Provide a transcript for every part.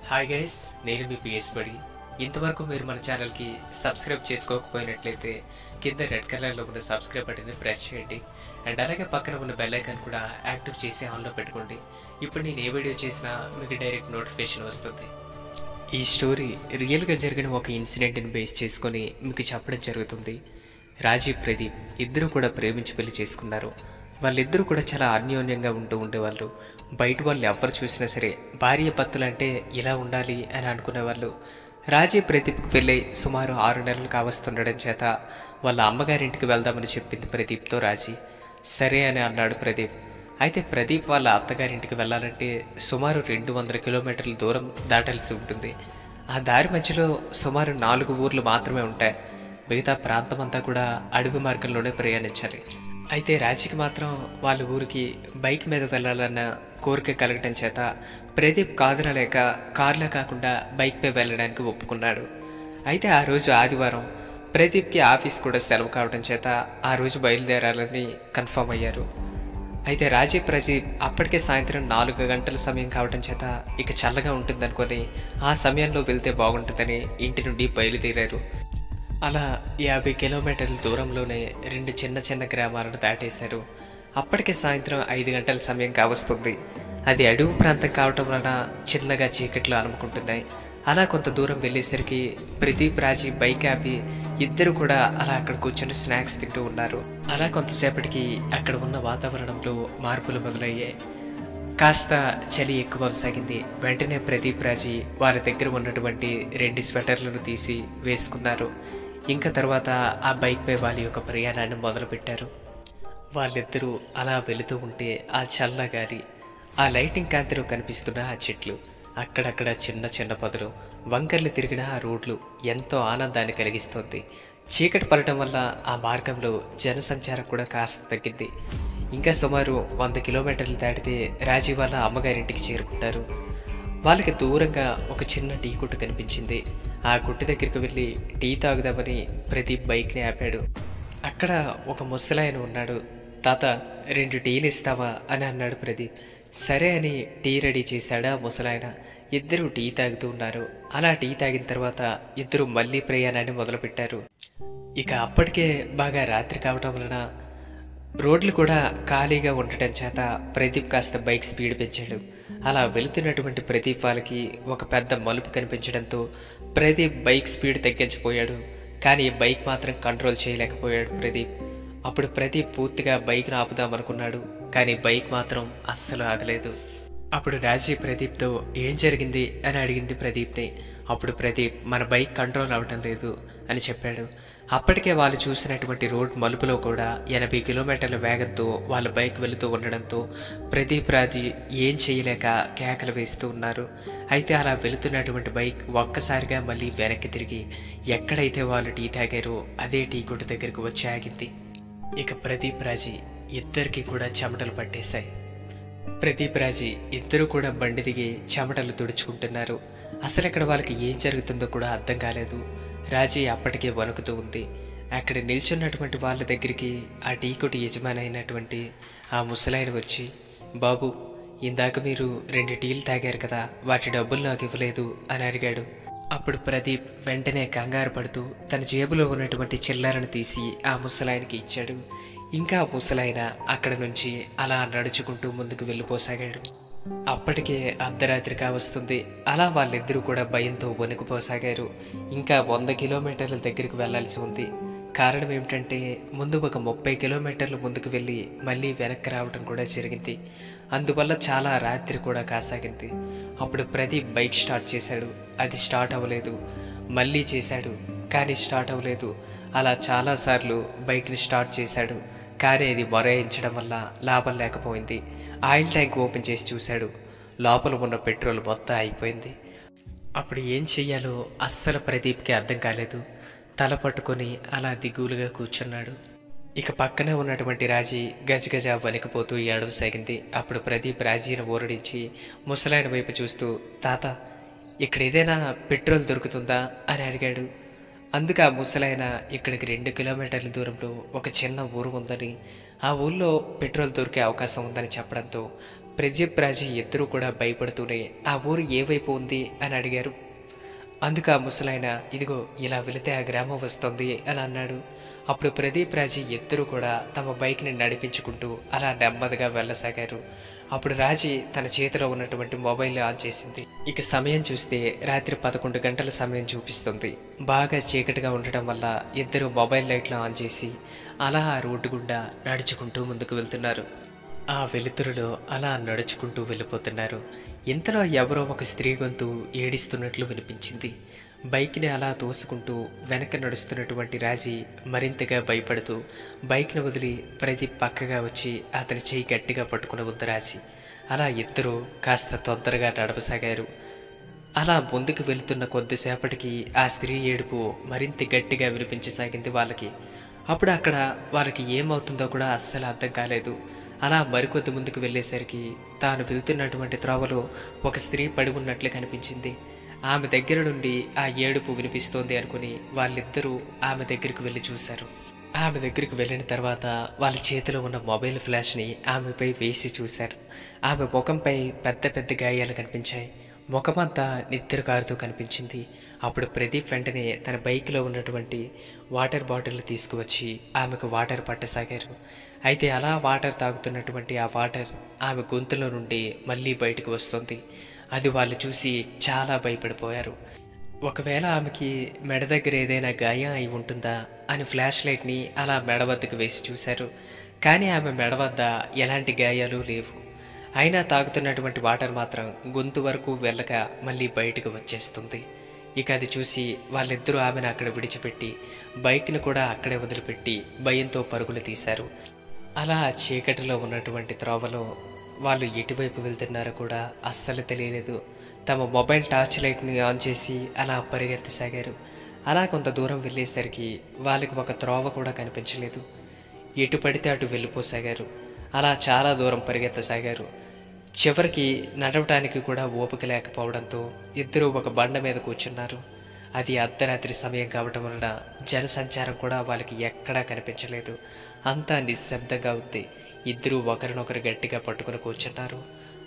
hi guys నేను మీ PS బడి ఇంతవరకు మీరు మన ఛానల్కి సబ్స్క్రైబ్ చేసుకోకపోయినట్లయితే కింద రెడ్ కలర్లో ఉన్న సబ్స్క్రైబ్ బటన్ని ప్రెస్ చేయండి అండ్ అలాగే పక్కన ఉన్న బెల్ ఐకాన్ కూడా యాక్టివ్ చేసి ఆన్లో పెట్టుకోండి ఇప్పుడు నేను ఏ వీడియో చేసినా మీకు డైరెక్ట్ నోటిఫికేషన్ వస్తుంది ఈ స్టోరీ రియల్గా జరిగిన ఒక ఇన్సిడెంట్ని బేస్ చేసుకొని మీకు చెప్పడం జరుగుతుంది రాజీవ్ ప్రదీప్ ఇద్దరు కూడా ప్రేమించి పెళ్లి చేసుకున్నారు వాళ్ళిద్దరూ కూడా చాలా అన్యోన్యంగా ఉంటూ ఉండేవాళ్ళు బయట వాళ్ళు ఎవరు చూసినా సరే భార్య భర్తలు అంటే ఇలా ఉండాలి అని అనుకునేవాళ్ళు రాజీవ్ ప్రదీప్కి పెళ్ళై సుమారు ఆరు నెలలు కావస్తుండడం చేత వాళ్ళ అమ్మగారింటికి వెళ్దామని చెప్పింది ప్రదీప్తో రాజీ సరే అని అన్నాడు ప్రదీప్ అయితే ప్రదీప్ వాళ్ళ అత్తగారింటికి వెళ్ళాలంటే సుమారు రెండు వందల కిలోమీటర్ల దూరం దాటాల్సి ఉంటుంది ఆ దారి మధ్యలో సుమారు నాలుగు ఊర్లు మాత్రమే ఉంటాయి మిగతా ప్రాంతం అంతా కూడా అడవి మార్గంలోనే ప్రయాణించాలి అయితే రాజీకి మాత్రం వాళ్ళ ఊరికి బైక్ మీద వెళ్ళాలన్న కోరిక కలగటం చేత ప్రదీప్ కాదనలేక కార్లో కాకుండా బైక్పై వెళ్ళడానికి ఒప్పుకున్నాడు అయితే ఆ రోజు ఆదివారం ప్రదీప్కి ఆఫీస్ కూడా సెలవు కావడం చేత ఆ రోజు బయలుదేరాలని కన్ఫర్మ్ అయ్యారు అయితే రాజీవ్ ప్రదీప్ అప్పటికే సాయంత్రం నాలుగు గంటల సమయం కావడం చేత ఇక చల్లగా ఉంటుందనుకొని ఆ సమయంలో వెళ్తే బాగుంటుందని ఇంటి నుండి బయలుదేరారు అలా యాభై కిలోమీటర్ల దూరంలోనే రెండు చిన్న చిన్న గ్రామాలను దాటేశారు అప్పటికే సాయంత్రం ఐదు గంటల సమయం కావస్తుంది అది అడవి ప్రాంతం కావటం వలన చిన్నగా చీకట్లు అలుముకుంటున్నాయి అలా కొంత దూరం వెళ్ళేసరికి ప్రదీప్ రాజీ బైక్ ఆపి ఇద్దరు కూడా అలా అక్కడ కూర్చొని స్నాక్స్ తింటూ ఉన్నారు అలా కొంతసేపటికి అక్కడ ఉన్న వాతావరణంలో మార్పులు మొదలయ్యాయి కాస్త చలి ఎక్కువ సాగింది వెంటనే ప్రదీప్ రాజీ వారి దగ్గర ఉన్నటువంటి రెండు స్వెటర్లను తీసి వేసుకున్నారు ఇంకా తర్వాత ఆ బైక్పై వాళ్ళ యొక్క ప్రయాణాన్ని మొదలుపెట్టారు వాళ్ళిద్దరూ అలా వెళుతూ ఉంటే ఆ చల్ల గాలి ఆ లైటింగ్ కాంతిలో కనిపిస్తున్న ఆ చెట్లు అక్కడక్కడ చిన్న చిన్న పొదలు వంకర్లు తిరిగిన ఆ రోడ్లు ఎంతో ఆనందాన్ని కలిగిస్తోంది చీకటి పడటం వల్ల ఆ మార్గంలో జనసంచారం కూడా కాస్త తగ్గింది ఇంకా సుమారు వంద కిలోమీటర్లు దాటితే రాజీ వాళ్ళ అమ్మగారింటికి చేరుకుంటారు వాళ్ళకి దూరంగా ఒక చిన్న టీ కొట్టు కనిపించింది ఆ కొట్టు దగ్గరికి వెళ్ళి టీ తాగుదామని ప్రదీప్ బైక్ని ఆపాడు అక్కడ ఒక ముసలాయన ఉన్నాడు తాత రెండు టీలు ఇస్తావా అని అన్నాడు ప్రదీప్ సరే అని టీ రెడీ చేశాడు ఆ ముసలాయన ఇద్దరు టీ తాగుతూ ఉన్నారు అలా టీ తాగిన తర్వాత ఇద్దరు మళ్ళీ ప్రయాణాన్ని మొదలుపెట్టారు ఇక అప్పటికే బాగా రాత్రి కావటం వలన రోడ్లు కూడా ఖాళీగా ఉండటం చేత ప్రదీప్ కాస్త బైక్ స్పీడ్ పెంచాడు అలా వెళుతున్నటువంటి ప్రదీప్ వాళ్ళకి ఒక పెద్ద మలుపు కనిపించడంతో ప్రదీప్ బైక్ స్పీడ్ తగ్గించిపోయాడు కానీ బైక్ మాత్రం కంట్రోల్ చేయలేకపోయాడు ప్రదీప్ అప్పుడు ప్రదీప్ పూర్తిగా బైక్ను ఆపుదామనుకున్నాడు కానీ బైక్ మాత్రం అస్సలు ఆగలేదు అప్పుడు రాజీ ప్రదీప్తో ఏం జరిగింది అని అడిగింది ప్రదీప్ని అప్పుడు ప్రదీప్ మన బైక్ కంట్రోల్ అవ్వటం లేదు అని చెప్పాడు అప్పటికే వాళ్ళు చూసినటువంటి రోడ్ మలుపులో కూడా ఎనభై కిలోమీటర్ల వేగంతో వాళ్ళ బైక్ వెళుతూ ఉండడంతో ప్రదీప్ రాజీ ఏం చేయలేక కేకలు వేస్తూ ఉన్నారు అయితే అలా వెళుతున్నటువంటి బైక్ ఒక్కసారిగా మళ్ళీ వెనక్కి తిరిగి ఎక్కడైతే వాళ్ళు టీ తాగారో అదే టీ కొట్టు దగ్గరకు వచ్చి ఆగింది ఇక ప్రదీప్ రాజీ ఇద్దరికి కూడా చెమటలు పట్టేశాయి ప్రదీప్ రాజీ ఇద్దరు కూడా బండి దిగి చెమటలు తుడుచుకుంటున్నారు అసలు ఇక్కడ వాళ్ళకి ఏం జరుగుతుందో కూడా అర్థం కాలేదు రాజీ అప్పటికే వణుకుతూ ఉంది అక్కడ నిల్చున్నటువంటి వాళ్ళ దగ్గరికి ఆ టీ కొట్టి యజమాని అయినటువంటి ఆ ముసలాయన వచ్చి బాబు ఇందాక మీరు రెండు టీలు తాగారు కదా వాటి డబ్బులు నాకు ఇవ్వలేదు అని అడిగాడు అప్పుడు ప్రదీప్ వెంటనే కంగారు పడుతూ తన జేబులో ఉన్నటువంటి చిల్లరను తీసి ఆ ముసలాయనకి ఇచ్చాడు ఇంకా ఆ ముసలాయన అక్కడ నుంచి అలా నడుచుకుంటూ ముందుకు వెళ్ళిపోసాగాడు అప్పటికే అర్ధరాత్రి కావస్తుంది అలా వాళ్ళిద్దరూ కూడా భయంతో వణికిపోసాగారు ఇంకా వంద కిలోమీటర్ల దగ్గరికి వెళ్లాల్సి ఉంది కారణం ఏమిటంటే ముందు ఒక ముప్పై కిలోమీటర్లు ముందుకు వెళ్ళి మళ్ళీ వెనక్కి రావడం కూడా జరిగింది అందువల్ల చాలా రాత్రి కూడా కాసాగింది అప్పుడు ప్రదీప్ బైక్ స్టార్ట్ చేశాడు అది స్టార్ట్ అవ్వలేదు మళ్ళీ చేశాడు కానీ స్టార్ట్ అవ్వలేదు అలా చాలాసార్లు బైక్ని స్టార్ట్ చేశాడు కానీ అది మొరాయించడం వల్ల లాభం లేకపోయింది ఆయిల్ ట్యాంక్ ఓపెన్ చేసి చూశాడు లోపల ఉన్న పెట్రోల్ మొత్తం అయిపోయింది అప్పుడు ఏం చెయ్యాలో అస్సలు ప్రదీప్కి అర్థం కాలేదు తల పట్టుకొని అలా దిగులుగా కూర్చున్నాడు ఇక పక్కనే ఉన్నటువంటి రాజీ గజగజ వణికిపోతూ ఏడవసాగింది అప్పుడు ప్రదీప్ రాజీని ఊరడించి ముసలాయన వైపు చూస్తూ తాత ఇక్కడ ఏదైనా పెట్రోల్ దొరుకుతుందా అని అడిగాడు అందుకు ఆ ముసలాయన ఇక్కడికి రెండు కిలోమీటర్ల దూరంలో ఒక చిన్న ఊరు ఉందని ఆ ఊళ్ళో పెట్రోల్ దొరికే అవకాశం ఉందని చెప్పడంతో ప్రదీప్ రాజు ఇద్దరూ కూడా భయపడుతూనే ఆ ఊరు ఏ వైపు ఉంది అని అడిగారు అందుకు ఆ ముసలాయన ఇదిగో ఇలా వెళితే ఆ గ్రామం వస్తుంది అని అన్నాడు అప్పుడు ప్రదీప్ రాజీ ఇద్దరూ కూడా తమ బైక్ని నడిపించుకుంటూ అలా నెమ్మదిగా వెళ్ళసాగారు అప్పుడు రాజీ తన చేతిలో ఉన్నటువంటి మొబైల్ ఆన్ చేసింది ఇక సమయం చూస్తే రాత్రి పదకొండు గంటల సమయం చూపిస్తుంది బాగా చీకటిగా ఉండటం వల్ల ఇద్దరు మొబైల్ లైట్లు ఆన్ చేసి అలా ఆ రోడ్డు గుండా నడుచుకుంటూ ముందుకు వెళ్తున్నారు ఆ వెలుతురులో అలా నడుచుకుంటూ వెళ్ళిపోతున్నారు ఇంతలో ఎవరో ఒక స్త్రీ గొంతు ఏడిస్తున్నట్లు వినిపించింది బైక్ని అలా తోసుకుంటూ వెనక నడుస్తున్నటువంటి రాజీ మరింతగా భయపడుతూ బైక్ను వదిలి ప్రదీప్ పక్కగా వచ్చి అతని చేయి గట్టిగా పట్టుకుని ఉంది రాజీ అలా ఇద్దరూ కాస్త తొందరగా నడపసాగారు అలా ముందుకు వెళ్తున్న కొద్దిసేపటికి ఆ స్త్రీ ఏడుపు మరింత గట్టిగా వినిపించసాగింది వాళ్ళకి అప్పుడు అక్కడ వాళ్ళకి ఏమవుతుందో కూడా అస్సలు అర్థం కాలేదు అలా మరికొద్ది ముందుకు వెళ్ళేసరికి తాను వెళ్తున్నటువంటి త్రోవలో ఒక స్త్రీ పడి ఉన్నట్లు కనిపించింది ఆమె దగ్గర నుండి ఆ ఏడుపు వినిపిస్తోంది అనుకుని వాళ్ళిద్దరూ ఆమె దగ్గరికి వెళ్ళి చూశారు ఆమె దగ్గరికి వెళ్ళిన తర్వాత వాళ్ళ చేతిలో ఉన్న మొబైల్ ఫ్లాష్ని ఆమెపై వేసి చూశారు ఆమె ముఖంపై పెద్ద పెద్ద గాయాలు కనిపించాయి ముఖమంతా నిద్ర కారుతూ కనిపించింది అప్పుడు ప్రదీప్ వెంటనే తన బైక్లో ఉన్నటువంటి వాటర్ బాటిల్ తీసుకువచ్చి ఆమెకు వాటర్ పట్టసాగారు అయితే అలా వాటర్ తాగుతున్నటువంటి ఆ వాటర్ ఆమె గొంతులో నుండి మళ్ళీ బయటకు వస్తుంది అది వాళ్ళు చూసి చాలా భయపడిపోయారు ఒకవేళ ఆమెకి మెడ దగ్గర ఏదైనా గాయం అయి ఉంటుందా అని ఫ్లాష్ లైట్ని అలా మెడ వద్దకు వేసి చూశారు కానీ ఆమె మెడ వద్ద ఎలాంటి గాయాలు లేవు అయినా తాగుతున్నటువంటి వాటర్ మాత్రం గొంతు వరకు వెళ్ళక మళ్ళీ బయటకు వచ్చేస్తుంది ఇక అది చూసి వాళ్ళిద్దరూ ఆమెను అక్కడ విడిచిపెట్టి బైక్ను కూడా అక్కడే వదిలిపెట్టి భయంతో పరుగులు తీశారు అలా చీకటిలో ఉన్నటువంటి త్రోవలో వాళ్ళు ఎటువైపు వెళ్తున్నారో కూడా అస్సలు తెలియలేదు తమ మొబైల్ టార్చ్ లైట్ని ఆన్ చేసి అలా పరిగెత్తసాగారు అలా కొంత దూరం వెళ్ళేసరికి వాళ్ళకి ఒక త్రోవ కూడా కనిపించలేదు ఎటు పడితే అటు వెళ్ళిపోసాగారు అలా చాలా దూరం పరిగెత్తసాగారు చివరికి నడవటానికి కూడా ఓపిక లేకపోవడంతో ఇద్దరూ ఒక బండ మీద కూర్చున్నారు అది అర్ధరాత్రి సమయం కావటం వలన జనసంచారం కూడా వాళ్ళకి ఎక్కడా కనిపించలేదు అంతా నిశ్శబ్దంగా ఉంది ఇద్దరూ ఒకరినొకరు గట్టిగా పట్టుకుని కూర్చున్నారు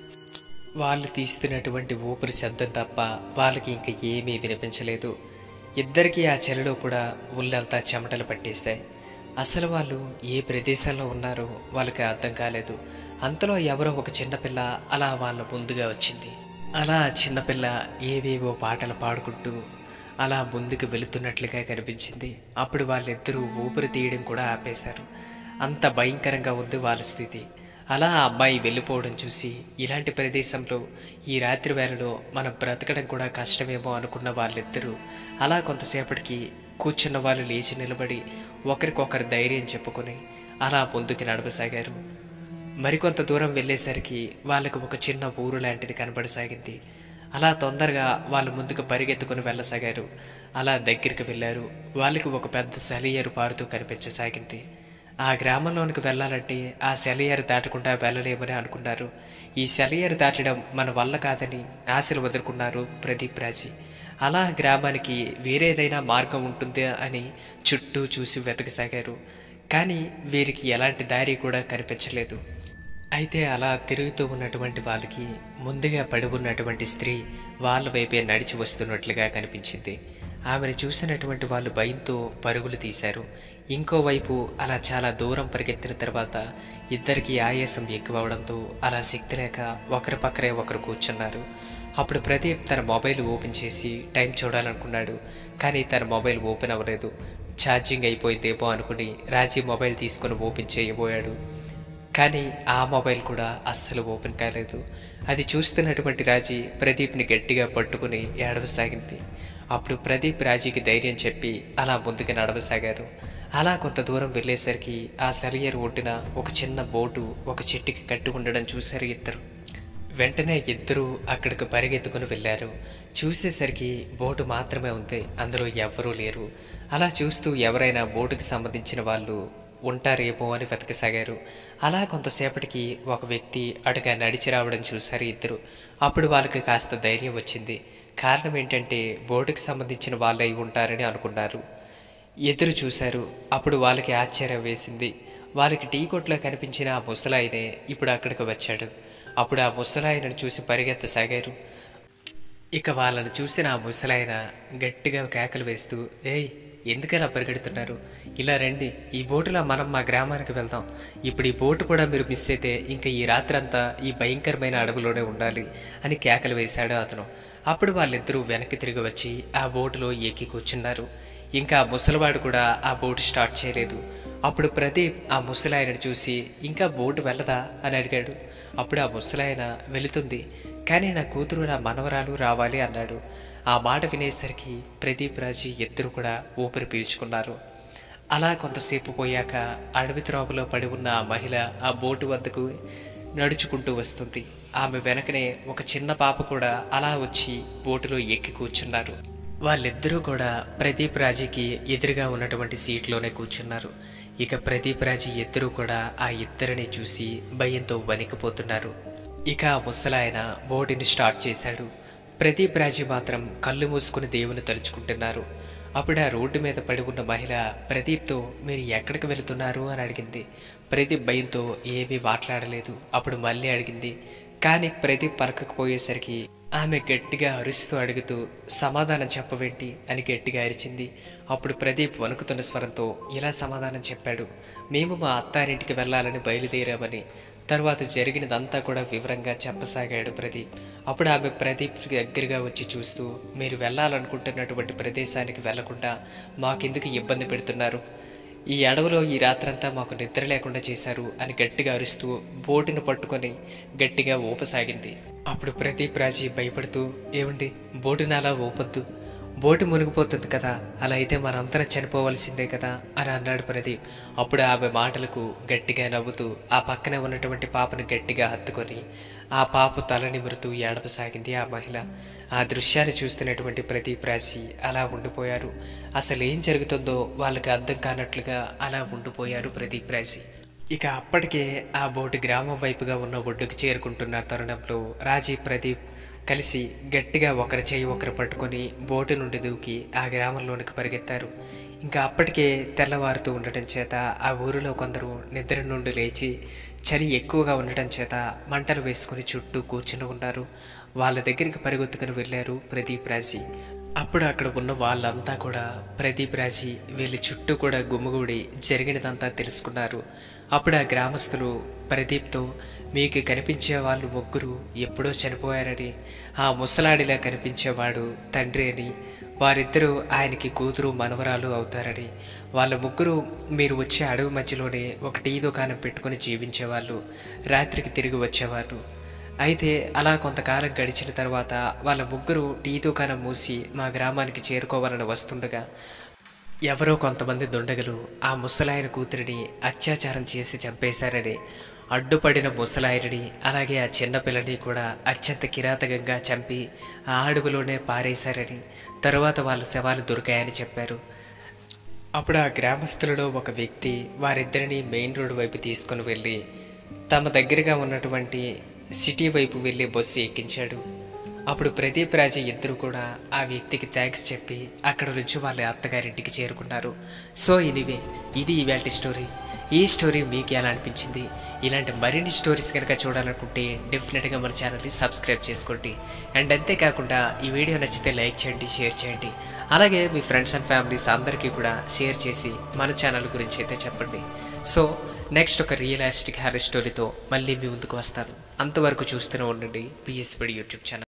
వాళ్ళు తీస్తున్నటువంటి ఊపిరి శబ్దం తప్ప వాళ్ళకి ఇంకా ఏమీ వినిపించలేదు ఇద్దరికీ ఆ చలిలో కూడా ఒళ్ళంతా చెమటలు పట్టేశాయి అసలు వాళ్ళు ఏ ప్రదేశంలో ఉన్నారో వాళ్ళకి అర్థం కాలేదు అంతలో ఎవరో ఒక చిన్నపిల్ల అలా వాళ్ళ ముందుగా వచ్చింది అలా ఆ చిన్నపిల్ల ఏవేవో పాటలు పాడుకుంటూ అలా ముందుకు వెళుతున్నట్లుగా కనిపించింది అప్పుడు వాళ్ళిద్దరూ ఊపిరి తీయడం కూడా ఆపేశారు అంత భయంకరంగా ఉంది వాళ్ళ స్థితి అలా ఆ అమ్మాయి వెళ్ళిపోవడం చూసి ఇలాంటి ప్రదేశంలో ఈ రాత్రి వేళలో మనం బ్రతకడం కూడా కష్టమేమో అనుకున్న వాళ్ళిద్దరూ అలా కొంతసేపటికి కూర్చున్న వాళ్ళు లేచి నిలబడి ఒకరికొకరు ధైర్యం చెప్పుకొని అలా ముందుకు నడవసాగారు మరికొంత దూరం వెళ్ళేసరికి వాళ్ళకు ఒక చిన్న ఊరు లాంటిది కనబడసాగింది అలా తొందరగా వాళ్ళు ముందుకు పరిగెత్తుకుని వెళ్ళసాగారు అలా దగ్గరికి వెళ్ళారు వాళ్ళకి ఒక పెద్ద సెలయేరు పారుతూ కనిపించసాగింది ఆ గ్రామంలోనికి వెళ్ళాలంటే ఆ సెలయేరు దాటకుండా వెళ్ళలేమని అనుకున్నారు ఈ సెలయేరు దాటడం మన వల్ల కాదని ఆశలు వదులుకున్నారు ప్రదీప్ రాజీ అలా గ్రామానికి వేరేదైనా మార్గం ఉంటుందా అని చుట్టూ చూసి వెతకసాగారు కానీ వీరికి ఎలాంటి దారి కూడా కనిపించలేదు అయితే అలా తిరుగుతూ ఉన్నటువంటి వాళ్ళకి ముందుగా పడి ఉన్నటువంటి స్త్రీ వాళ్ళ వైపే నడిచి వస్తున్నట్లుగా కనిపించింది ఆమెను చూసినటువంటి వాళ్ళు భయంతో పరుగులు తీశారు ఇంకోవైపు అలా చాలా దూరం పరిగెత్తిన తర్వాత ఇద్దరికి ఆయాసం ఎక్కువ అవడంతో అలా శక్తి లేక ఒకరి పక్కనే ఒకరు కూర్చున్నారు అప్పుడు ప్రదీప్ తన మొబైల్ ఓపెన్ చేసి టైం చూడాలనుకున్నాడు కానీ తన మొబైల్ ఓపెన్ అవ్వలేదు ఛార్జింగ్ అయిపోయిందేమో అనుకుని రాజీ మొబైల్ తీసుకొని ఓపెన్ చేయబోయాడు కానీ ఆ మొబైల్ కూడా అస్సలు ఓపెన్ కాలేదు అది చూస్తున్నటువంటి రాజీ ప్రదీప్ని గట్టిగా పట్టుకుని ఏడవసాగింది అప్పుడు ప్రదీప్ రాజీకి ధైర్యం చెప్పి అలా ముందుకు నడవసాగారు అలా కొంత దూరం వెళ్ళేసరికి ఆ సెలయేరు ఒడ్డున ఒక చిన్న బోటు ఒక చెట్టుకి కట్టి ఉండడం చూశారు ఇద్దరు వెంటనే ఇద్దరూ అక్కడికి పరిగెత్తుకుని వెళ్ళారు చూసేసరికి బోటు మాత్రమే ఉంది అందులో ఎవ్వరూ లేరు అలా చూస్తూ ఎవరైనా బోటుకి సంబంధించిన వాళ్ళు ఉంటారేమో అని వెతకసాగారు అలా కొంతసేపటికి ఒక వ్యక్తి అటుగా నడిచి రావడం చూశారు ఇద్దరు అప్పుడు వాళ్ళకి కాస్త ధైర్యం వచ్చింది కారణం ఏంటంటే బోటుకి సంబంధించిన వాళ్ళై ఉంటారని అనుకున్నారు ఎదురు చూశారు అప్పుడు వాళ్ళకి ఆశ్చర్యం వేసింది వాళ్ళకి టీ కొట్లో కనిపించిన ఆ ముసలాయనే ఇప్పుడు అక్కడికి వచ్చాడు అప్పుడు ఆ ముసలాయనను చూసి పరిగెత్తసాగారు ఇక వాళ్ళని చూసిన ఆ ముసలాయన గట్టిగా కేకలు వేస్తూ ఏయ్ ఎందుకలా పరిగెడుతున్నారు ఇలా రండి ఈ బోటులో మనం మా గ్రామానికి వెళ్దాం ఇప్పుడు ఈ బోటు కూడా మీరు మిస్ అయితే ఇంకా ఈ రాత్రంతా ఈ భయంకరమైన అడవిలోనే ఉండాలి అని కేకలు వేశాడు అతను అప్పుడు వాళ్ళిద్దరూ వెనక్కి తిరిగి వచ్చి ఆ బోటులో ఎక్కి కూర్చున్నారు ఇంకా ఆ ముసలివాడు కూడా ఆ బోటు స్టార్ట్ చేయలేదు అప్పుడు ప్రదీప్ ఆ ముసలాయనను చూసి ఇంకా బోటు వెళ్ళదా అని అడిగాడు అప్పుడు ఆ ముసలాయన వెళుతుంది కానీ నా కూతురు నా మనవరాలు రావాలి అన్నాడు ఆ మాట వినేసరికి ప్రదీప్ రాజు ఇద్దరు కూడా ఊపిరి పీల్చుకున్నారు అలా కొంతసేపు పోయాక అడవి త్రోవలో పడి ఉన్న ఆ మహిళ ఆ బోటు వద్దకు నడుచుకుంటూ వస్తుంది ఆమె వెనకనే ఒక చిన్న పాప కూడా అలా వచ్చి బోటులో ఎక్కి కూర్చున్నారు వాళ్ళిద్దరూ కూడా ప్రదీప్ రాజుకి ఎదురుగా ఉన్నటువంటి సీట్లోనే కూర్చున్నారు ఇక ప్రదీప్ రాజు ఇద్దరూ కూడా ఆ ఇద్దరిని చూసి భయంతో వణికిపోతున్నారు ఇక ఆ ముసలాయన బోటుని స్టార్ట్ చేశాడు ప్రదీప్ రాజు మాత్రం కళ్ళు మూసుకుని దేవుని తలుచుకుంటున్నారు అప్పుడు ఆ రోడ్డు మీద పడి ఉన్న మహిళ ప్రదీప్తో మీరు ఎక్కడికి వెళుతున్నారు అని అడిగింది ప్రదీప్ భయంతో ఏమీ మాట్లాడలేదు అప్పుడు మళ్ళీ అడిగింది కానీ ప్రదీప్ పలకకపోయేసరికి ఆమె గట్టిగా అరుస్తూ అడుగుతూ సమాధానం చెప్పవేంటి అని గట్టిగా అరిచింది అప్పుడు ప్రదీప్ వణుకుతున్న స్వరంతో ఇలా సమాధానం చెప్పాడు మేము మా అత్తారింటికి వెళ్ళాలని బయలుదేరామని తర్వాత జరిగినదంతా కూడా వివరంగా చెప్పసాగాడు ప్రదీప్ అప్పుడు ఆమె ప్రదీప్ దగ్గరగా వచ్చి చూస్తూ మీరు వెళ్ళాలనుకుంటున్నటువంటి ప్రదేశానికి వెళ్లకుండా మాకెందుకు ఇబ్బంది పెడుతున్నారు ఈ అడవిలో ఈ రాత్రంతా మాకు నిద్ర లేకుండా చేశారు అని గట్టిగా అరుస్తూ బోటును పట్టుకొని గట్టిగా ఊపసాగింది అప్పుడు ప్రదీప్ రాజీ భయపడుతూ ఏమండి బోటుని అలా ఊపొద్దు బోటు మునిగిపోతుంది కదా అలా అయితే మనందరం చనిపోవలసిందే కదా అని అన్నాడు ప్రదీప్ అప్పుడు ఆమె మాటలకు గట్టిగా నవ్వుతూ ఆ పక్కనే ఉన్నటువంటి పాపను గట్టిగా హత్తుకొని ఆ పాప తల నిమురుతూ ఏడవసాగింది ఆ మహిళ ఆ దృశ్యాన్ని చూస్తున్నటువంటి ప్రదీప్ రాశి అలా ఉండిపోయారు అసలు ఏం జరుగుతుందో వాళ్ళకి అర్థం కానట్లుగా అలా ఉండిపోయారు ప్రదీప్ రాశి ఇక అప్పటికే ఆ బోటు గ్రామం వైపుగా ఉన్న ఒడ్డుకు చేరుకుంటున్న తరుణంలో రాజీ ప్రదీప్ కలిసి గట్టిగా ఒకరి చేయి ఒకరు పట్టుకొని బోటు నుండి దూకి ఆ గ్రామంలోనికి పరిగెత్తారు ఇంకా అప్పటికే తెల్లవారుతూ ఉండటం చేత ఆ ఊరిలో కొందరు నిద్ర నుండి లేచి చలి ఎక్కువగా ఉండటం చేత మంటలు వేసుకుని చుట్టూ కూర్చుని ఉన్నారు వాళ్ళ దగ్గరికి పరిగెత్తుకుని వెళ్ళారు ప్రదీప్ రాజీ అప్పుడు అక్కడ ఉన్న వాళ్ళంతా కూడా ప్రదీప్ రాజీ వీళ్ళ చుట్టూ కూడా గుమ్మగూడి జరిగినదంతా తెలుసుకున్నారు అప్పుడు ఆ గ్రామస్తులు ప్రదీప్తో మీకు కనిపించే వాళ్ళు ముగ్గురు ఎప్పుడో చనిపోయారని ఆ ముసలాడిలా కనిపించేవాడు తండ్రి అని వారిద్దరూ ఆయనకి కూతురు మనవరాలు అవుతారని వాళ్ళ ముగ్గురు మీరు వచ్చే అడవి మధ్యలోనే ఒక టీ దుకాణం పెట్టుకుని జీవించేవాళ్ళు రాత్రికి తిరిగి వచ్చేవారు అయితే అలా కొంతకాలం గడిచిన తర్వాత వాళ్ళ ముగ్గురు టీ దుకాణం మూసి మా గ్రామానికి చేరుకోవాలని వస్తుండగా ఎవరో కొంతమంది దుండగులు ఆ ముసలాయన కూతురిని అత్యాచారం చేసి చంపేశారని అడ్డుపడిన ముసలాయనని అలాగే ఆ చిన్నపిల్లని కూడా అత్యంత కిరాతకంగా చంపి ఆ అడుగులోనే పారేశారని తరువాత వాళ్ళ శవాలు దొరికాయని చెప్పారు అప్పుడు ఆ గ్రామస్తులలో ఒక వ్యక్తి వారిద్దరిని మెయిన్ రోడ్ వైపు తీసుకుని వెళ్ళి తమ దగ్గరగా ఉన్నటువంటి సిటీ వైపు వెళ్ళే బస్సు ఎక్కించాడు అప్పుడు ప్రదీప్ రాజు ఇద్దరు కూడా ఆ వ్యక్తికి థ్యాంక్స్ చెప్పి అక్కడ నుంచి వాళ్ళ అత్తగారింటికి చేరుకున్నారు సో ఎనీవే ఇది ఇవాళ స్టోరీ ఈ స్టోరీ మీకు ఎలా అనిపించింది ఇలాంటి మరిన్ని స్టోరీస్ కనుక చూడాలనుకుంటే డెఫినెట్గా మన ఛానల్ని సబ్స్క్రైబ్ చేసుకోండి అండ్ అంతేకాకుండా ఈ వీడియో నచ్చితే లైక్ చేయండి షేర్ చేయండి అలాగే మీ ఫ్రెండ్స్ అండ్ ఫ్యామిలీస్ అందరికీ కూడా షేర్ చేసి మన ఛానల్ గురించి అయితే చెప్పండి సో నెక్స్ట్ ఒక రియలిస్టిక్ హ్యారీ స్టోరీతో మళ్ళీ మీ ముందుకు వస్తాను అంతవరకు చూస్తూనే ఉండండి పిఎస్పడి యూట్యూబ్ ఛానల్